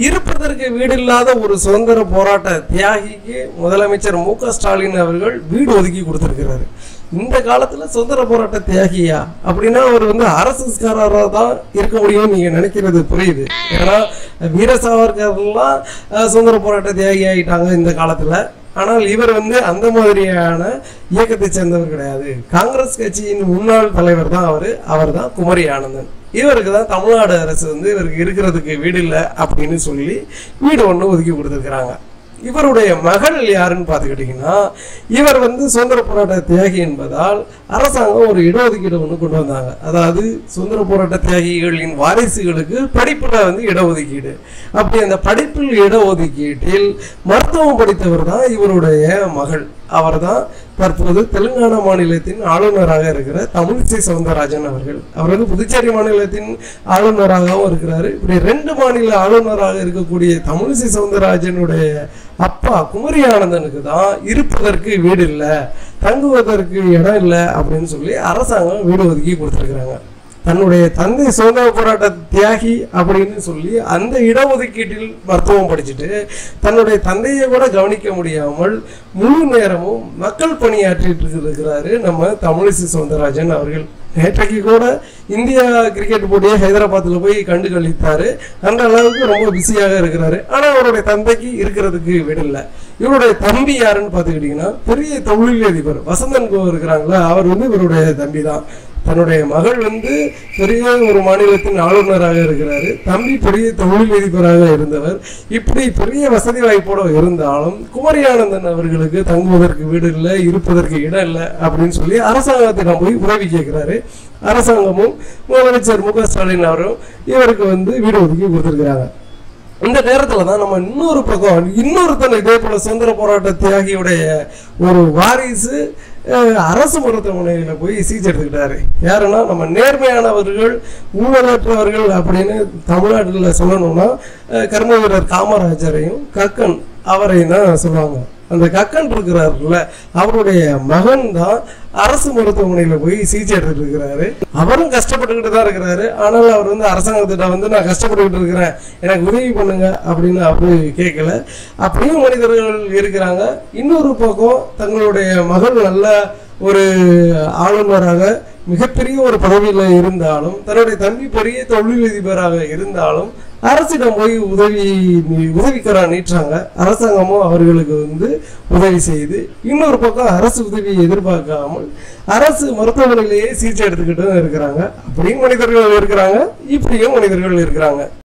இருப்பதற்கு வீடில்லாத ஒரு சுதந்திர போராட்ட தியாகிக்கு முதலமைச்சர் மு க ஸ்டாலின் அவர்கள் வீடு ஒதுக்கி கொடுத்திருக்கிறாரு இந்த காலத்துல சுதந்திர போராட்ட தியாகியா அப்படின்னா அவர் வந்து அரசுக்காரராக தான் இருக்க முடியும்னு நீங்க நினைக்கிறது புரியுது ஏன்னா வீர சாவர்கர்லாம் அஹ், சுதந்திர போராட்ட தியாகி ஆயிட்டாங்க இந்த காலத்துல ஆனால் இவர் வந்து அந்த மாதிரியான இயக்கத்தை சேர்ந்தவர் கிடையாது காங்கிரஸ் கட்சியின் முன்னாள் தலைவர் தான் அவர் அவர் தான் குமரி ஆனந்தன் இவருக்கு தான் தமிழ்நாடு அரசு வந்து இவருக்கு இருக்கிறதுக்கு வீடு இல்லை அப்படின்னு சொல்லி வீடு ஒன்று ஒதுக்கி கொடுத்துருக்குறாங்க இவருடைய மகள் யாருன்னு பார்த்துக்கிட்டிங்கன்னா இவர் வந்து சுதந்திர போராட்ட தியாகி என்பதால் அரசாங்கம் ஒரு இடஒதுக்கீடு ஒன்று கொண்டு வந்தாங்க அதாவது சுதந்திர போராட்ட தியாகிகளின் வாரிசுகளுக்கு படிப்புல வந்து இடஒதுக்கீடு அப்படி அந்த படிப்பில் இடஒதுக்கீட்டில் மருத்துவம் படித்தவர் தான் இவருடைய மகள் அவர்தான் தற்போது தெலுங்கானா மாநிலத்தின் ஆளுநராக இருக்கிற தமிழிசை சவுந்தரராஜன் அவர்கள் அவர் வந்து புதுச்சேரி மாநிலத்தின் ஆளுநராகவும் இருக்கிறாரு இப்படி ரெண்டு மாநில ஆளுநராக இருக்கக்கூடிய தமிழிசை சவுந்தரராஜனுடைய அப்பா குமரி ஆனந்தனுக்கு தான் இருப்பதற்கு வீடு இல்லை தங்குவதற்கு இடம் இல்லை அப்படின்னு சொல்லி அரசாங்கம் வீடு ஒதுக்கி கொடுத்துருக்குறாங்க தன்னுடைய தந்தை சுதந்திர போராட்ட தியாகி அப்படின்னு சொல்லி அந்த இடஒதுக்கீட்டில் மருத்துவம் படிச்சுட்டு தன்னுடைய தந்தையை கூட கவனிக்க முடியாமல் முழு நேரமும் மக்கள் பணியாற்றிட்டு இருக்கிறாரு நம்ம தமிழிசை சவுந்தரராஜன் அவர்கள் நேற்றைக்கு கூட இந்தியா கிரிக்கெட் போட்டியை ஹைதராபாத்தில் போய் கண்டு கழித்தாரு அந்த அளவுக்கு ரொம்ப பிஸியாக இருக்கிறாரு ஆனால் அவருடைய தந்தைக்கு இருக்கிறதுக்கு விடல இவருடைய தம்பி யாருன்னு பார்த்துக்கிட்டிங்கன்னா பெரிய தொழிலதிபர் வசந்தன் கோ இருக்கிறாங்களா அவர் வந்து இவருடைய தம்பி தான் தன்னுடைய மகள் வந்து பெரிய ஒரு மாநிலத்தின் ஆளுநராக இருக்கிறாரு தம்பி பெரிய தொழிலதிபராக இருந்தவர் இப்படி பெரிய வசதி வாய்ப்போட இருந்தாலும் குமரி ஆனந்தன் அவர்களுக்கு தங்குவதற்கு வீடு இல்லை இருப்பதற்கு இடம் இல்லை அப்படின்னு சொல்லி அரசாங்கத்திடம் போய் உதவி கேட்கிறாரு அரசாங்கமும் முதலமைச்சர் மு க ஸ்டாலின் அவரும் இவருக்கு வந்து வீடு ஒதுக்கி கொடுத்துருக்குறாங்க இந்த நேரத்துல தான் நம்ம இன்னொரு பக்கம் இன்னொருத்தன் இதே போல சுதந்திர போராட்ட தியாகியுடைய ஒரு வாரிசு அஹ், அரசு மருத்துவமனையில போய் சிகிச்சை எடுத்துக்கிட்டாரு யாருன்னா நம்ம நேர்மையானவர்கள் ஊழலற்றவர்கள் அப்படின்னு தமிழ்நாட்டில் சொல்லணும்னா அஹ், கர்ம வீரர் காமராஜரையும் கக்கன் அவரையும் தான் சொல்லுவாங்க அந்த கக்கன் இருக்கிறாருல்ல அவருடைய மகன் தான் அரசு மருத்துவமனையில போய் சிகிச்சை எடுத்துட்டு இருக்கிறாரு அவரும் கஷ்டப்பட்டுக்கிட்டு தான் இருக்கிறாரு ஆனால் அவர் வந்து அரசாங்கத்திட்ட வந்து நான் கஷ்டப்பட்டுக்கிட்டு இருக்கிறேன் எனக்கு உதவி பண்ணுங்க அப்படின்னு அவரு கேட்கல அப்படியும் மனிதர்கள் இருக்கிறாங்க இன்னொரு பக்கம் தங்களுடைய மகள் நல்ல ஒரு ஆளுநராக மிகப்பெரிய ஒரு பதவியில் இருந்தாலும் தன்னுடைய தம்பி பெரிய தொழிலதிபராக இருந்தாலும் அரசிடம் போய் உதவி உதவிக்கரா நீட்டுறாங்க அரசாங்கமும் அவர்களுக்கு வந்து உதவி செய்யுது இன்னொரு பக்கம் அரசு உதவியை எதிர்பார்க்காமல் அரசு மருத்துவமனையிலேயே சிகிச்சை எடுத்துக்கிட்டு இருக்கிறாங்க அப்படியும் மனிதர்கள் இருக்கிறாங்க இப்படியும் மனிதர்கள் இருக்கிறாங்க